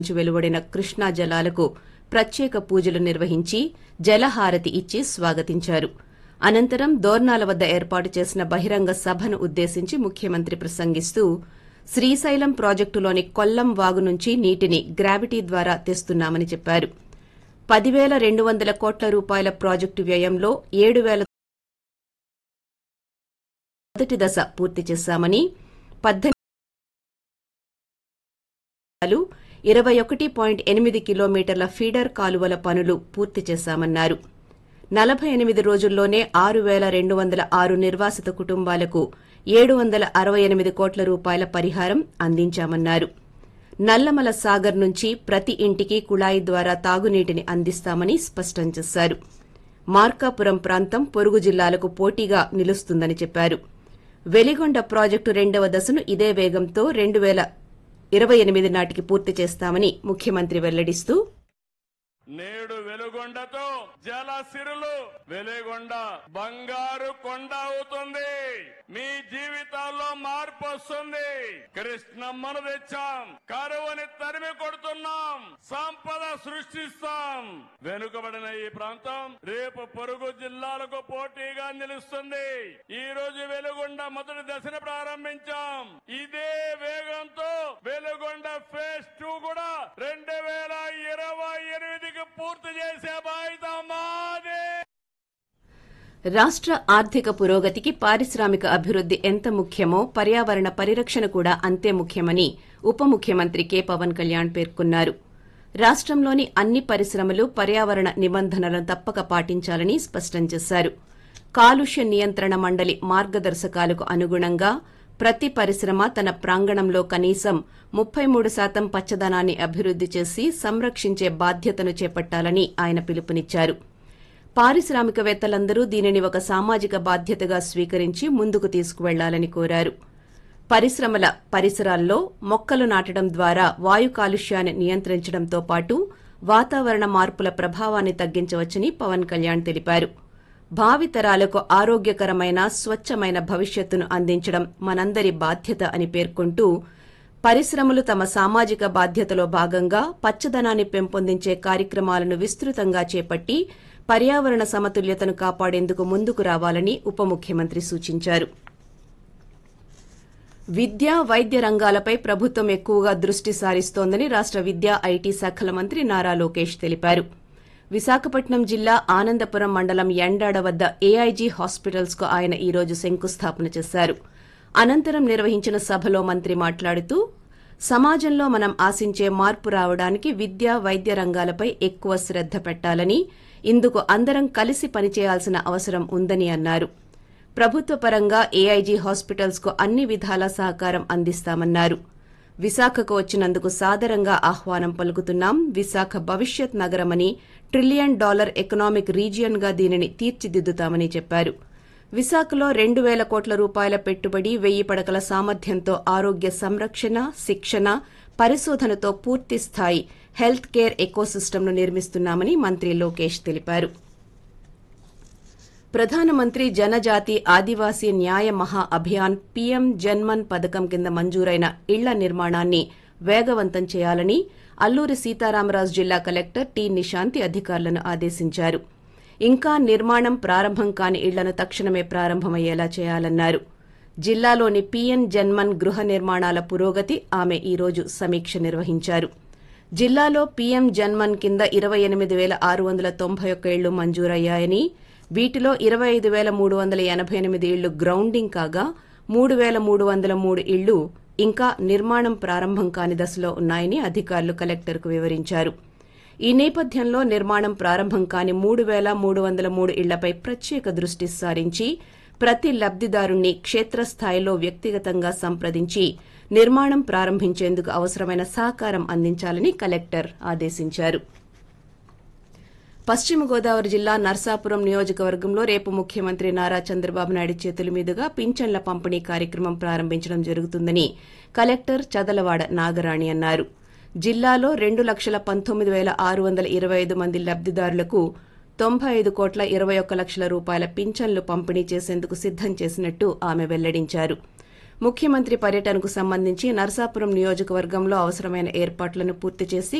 నుంచి వెలువడిన కృష్ణా జలాలకు ప్రత్యేక పూజలు నిర్వహించి జలహారతి ఇచ్చి స్వాగతించారు అనంతరం దోర్నాల వద్ద ఏర్పాటు చేసిన బహిరంగ సభను ఉద్దేశించి ముఖ్యమంత్రి ప్రసంగిస్తూ శ్రీశైలం ప్రాజెక్టులోని కొల్లం వాగు నుంచి నీటిని గ్రావిటీ ద్వారా తెస్తున్నామని చెప్పారు పదివేల రెండు వందల కోట్ల రూపాయల ప్రాజెక్టు వ్యయంలో ఏడు వేల మొదటి దశ పూర్తి చేశామని పద్దెనిమిది ఇరవై ఒకటి పాయింట్ ఎనిమిది కిలోమీటర్ల ఫీడర్ కాలువల పనులు పూర్తి చేశామన్నారు నలభై ఎనిమిది రోజుల్లోనే ఆరు వేల రెండు వందల ఆరు నిర్వాసిత కుటుంబాలకు ఏడు వందల అరవై ఎనిమిది కోట్ల రూపాయల పరిహారం అందించామన్నారు నల్లమల సాగర్ నుంచి ప్రతి ఇంటికి కుళాయి ద్వారా తాగునీటిని అందిస్తామని స్పష్టం చేశారు మార్కాపురం ప్రాంతం పొరుగు జిల్లాలకు పోటీగా నిలుస్తుందని చెప్పారు వెలిగొండ ప్రాజెక్టు రెండవ దశను ఇదే వేగంతో రెండు వేల ఇరవై ఎనిమిది నాటికి పూర్తి చేస్తామని ముఖ్యమంత్రి వెల్లడిస్తూ నేడు వెలుగొండతో జలసిరులు వెలుగొండ బంగారు కొండ అవుతుంది మీ జీవితాల్లో మార్పు వస్తుంది కృష్ణమ్మను తెచ్చాం కరువుని తరిమి కొడుతున్నాం సంపద సృష్టిస్తాం వెనుకబడిన ఈ ప్రాంతం రేపు పొరుగు జిల్లాలకు పోటీగా నిలుస్తుంది ఈ రోజు వెలుగొండ మొదటి దశను ప్రారంభించాం ఇదే వేగంతో వెలుగొండ ఫేజ్ టూ కూడా రెండు వేల ఇరవై ఎనిమిదికి పూర్తి చేసే బాధ్యత మాదే రాష్ట్ర ఆర్థిక పురోగతికి పారిశ్రామిక అభివృద్ది ఎంత ముఖ్యమో పర్యావరణ పరిరక్షణ కూడా అంతే ముఖ్యమని ఉప ముఖ్యమంత్రి కె పవన్ కళ్యాణ్ పేర్కొన్నారు రాష్టంలోని అన్ని పరిశ్రమలు పర్యావరణ నిబంధనలను తప్పక పాటించాలని స్పష్టం చేశారు కాలుష్య నియంత్రణ మండలి మార్గదర్శకాలకు అనుగుణంగా ప్రతి పరిశ్రమ తన ప్రాంగణంలో కనీసం ముప్పై మూడు శాతం పచ్చదనాన్ని అభివృద్ది చేసి సంరక్షించే బాధ్యతను చేపట్టాలని ఆయన పిలుపునిచ్చారు పారిశ్రామికవేత్తలందరూ దీనిని ఒక సామాజిక బాధ్యతగా స్వీకరించి ముందుకు తీసుకువెళ్లాలని కోరారు పరిశ్రమల పరిసరాల్లో మొక్కలు నాటడం ద్వారా వాయు కాలుష్యాన్ని నియంత్రించడంతో పాటు వాతావరణ మార్పుల ప్రభావాన్ని తగ్గించవచ్చని పవన్ కళ్యాణ్ తెలిపారు భావితరాలకు ఆరోగ్యకరమైన స్వచ్ఛమైన భవిష్యత్తును అందించడం మనందరి బాధ్యత అని పేర్కొంటూ పరిశ్రమలు తమ సామాజిక బాధ్యతలో భాగంగా పచ్చదనాన్ని పెంపొందించే కార్యక్రమాలను విస్తృతంగా చేపట్టి పర్యావరణ సమతుల్యతను కాపాడేందుకు ముందుకు రావాలని ఉప ముఖ్యమంత్రి సూచించారు విద్య వైద్య రంగాలపై ప్రభుత్వం ఎక్కువగా దృష్టి సారిస్తోందని రాష్ట విద్యా ఐటీ శాఖల మంత్రి నారా లోకేష్ తెలిపారు విశాఖపట్నం జిల్లా ఆనందపురం మండలం ఎండాడ వద్ద ఏఐజీ హాస్పిటల్స్ కు ఆయన ఈ రోజు శంకుస్థాపన చేశారు అనంతరం నిర్వహించిన సభలో మంత్రి మాట్లాడుతూ సమాజంలో మనం ఆశించే మార్పు రావడానికి విద్య వైద్య రంగాలపై ఎక్కువ శ్రద్ద పెట్టాలని ఇందుకు అందరం కలిసి పనిచేయాల్సిన అవసరం ఉందని అన్నారు ప్రభుత్వ పరంగా ఏఐజీ హాస్పిటల్స్ కు అన్ని విధాల సహకారం అందిస్తామన్నారు విశాఖకు వచ్చినందుకు సాదరంగా ఆహ్వానం పలుకుతున్నాం విశాఖ భవిష్యత్ నగరమని ట్రిలియన్ డాలర్ ఎకనామిక్ రీజియన్ గా దీనిని తీర్చిదిద్దుతామని చెప్పారు విశాఖలో రెండు వేల కోట్ల రూపాయల పెట్టుబడి వెయ్యి పడకల సామర్థ్యంతో ఆరోగ్య సంరక్షణ శిక్షణ పరిశోధనతో పూర్తి స్థాయి హెల్త్ కేర్ ఎకోసిస్టమ్ను నిర్మిస్తున్నామని మంత్రి లోకేష్ తెలిపారు ప్రధానమంత్రి జనజాతి ఆదివాసీ న్యాయ మహా అభియాన్ పీఎం జన్మన్ పథకం కింద మంజూరైన ఇళ్ల నిర్మాణాన్ని వేగవంతం చేయాలని అల్లూరి సీతారామరాజు జిల్లా కలెక్టర్ టి నిశాంతి అధికారులను ఆదేశించారు ఇంకా నిర్మాణం ప్రారంభం కాని ఇళ్లను తక్షణమే ప్రారంభమయ్యేలా చేయాలన్నారు జిల్లాలోని పీఎన్ జన్మన్ గృహ నిర్మాణాల పురోగతి ఆమె ఈ రోజు సమీక్ష నిర్వహించారు జిల్లాలో పీఎం జన్మన్ కింద ఇరవై ఎనిమిది వేల ఆరు వందల తొంభై ఒక్క ఇళ్లు మంజూరయ్యాయని వీటిలో ఇరవై ఐదు వేల మూడు వందల ఎనభై ఎనిమిది ఇళ్లు గ్రౌండింగ్ కాగా మూడు వేల మూడు వందల మూడు ఇళ్లు ఇంకా నిర్మాణం ప్రారంభం కాని దశలో ఉన్నాయని అధికారులు కలెక్టర్కు వివరించారు ఈ నేపథ్యంలో నిర్మాణం ప్రారంభం కాని మూడు వేల మూడు వందల మూడు ఇళ్లపై ప్రత్యేక దృష్టి సారించి ప్రతి లబ్దిదారుణ్ణి క్షేత్రస్థాయిలో వ్యక్తిగతంగా సంప్రదించి నిర్మాణం ప్రారంభించేందుకు అవసరమైన సహకారం అందించాలని కలెక్టర్ ఆదేశించారు పశ్చిమ గోదావరి జిల్లా నర్సాపురం నియోజకవర్గంలో రేపు ముఖ్యమంత్రి నారా చంద్రబాబు నాయుడు చేతుల మీదుగా పింఛన్ల పంపిణీ కార్యక్రమం ప్రారంభించడం జరుగుతుందని కలెక్టర్ చదలవాడ నాగరాణి అన్నారు జిల్లాలో రెండు లక్షల పంతొమ్మిది వేల ఆరు వందల ఇరవై ఐదు మంది లబ్దిదారులకు తొంభై ఐదు కోట్ల ఇరవై ఒక్క లక్షల రూపాయల పింఛన్లు పంపిణీ చేసేందుకు సిద్దం చేసినట్టు ఆమె వెల్లడించారు ముఖ్యమంత్రి పర్యటనకు సంబంధించి నరసాపురం నియోజకవర్గంలో అవసరమైన ఏర్పాట్లను పూర్తి చేసి